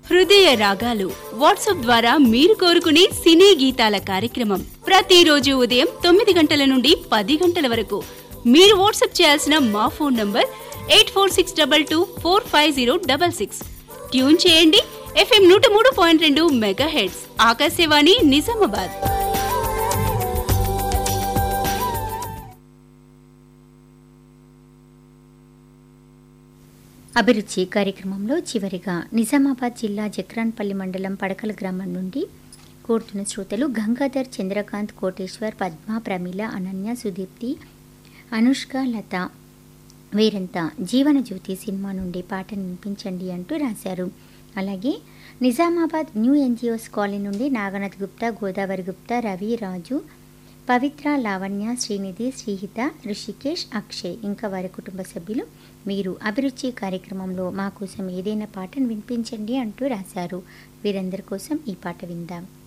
హృదయ రాగాలు వాట్సాప్ ద్వారా మీరు కోరుకునే సినీ గీతాల కార్యక్రమం ప్రతిరోజు ఉదయం తొమ్మిది గంటల నుండి పది గంటల వరకు మీరు వాట్సాప్ చేయాల్సిన మా phone number eight four six double two four five zero double six tune చేయండి ఎఫ్ఎం నూట మూడు పాయింట్ రెండు మెగా హెడ్స్ ఆకాశవాణి నిజామాబాద్ అభిరుచి కార్యక్రమంలో చివరిగా నిజామాబాద్ జిల్లా జక్రాన్పల్లి మండలం పడకల గ్రామం నుండి కోరుతున్న శ్రోతలు గంగాధర్ చంద్రకాంత్ కోటేశ్వర్ పద్మ ప్రమీల అనన్య సుదీప్తి అనుష్క లత వీరంతా జీవన జ్యోతి సినిమా నుండి పాటను వినిపించండి అంటూ రాశారు అలాగే నిజామాబాద్ న్యూ ఎన్జిఓస్ కాలనీ నుండి నాగనాథ్ గుప్తా గోదావరి గుప్తా రవి రాజు పవిత్ర లావణ్య శ్రీనిధి శ్రీహిత ఋషికేష్ అక్షయ్ ఇంకా వారి కుటుంబ సభ్యులు మీరు అభిరుచి కార్యక్రమంలో మా కోసం ఏదైనా పాటను వినిపించండి అంటూ రాశారు వీరందరి కోసం ఈ పాట విందాం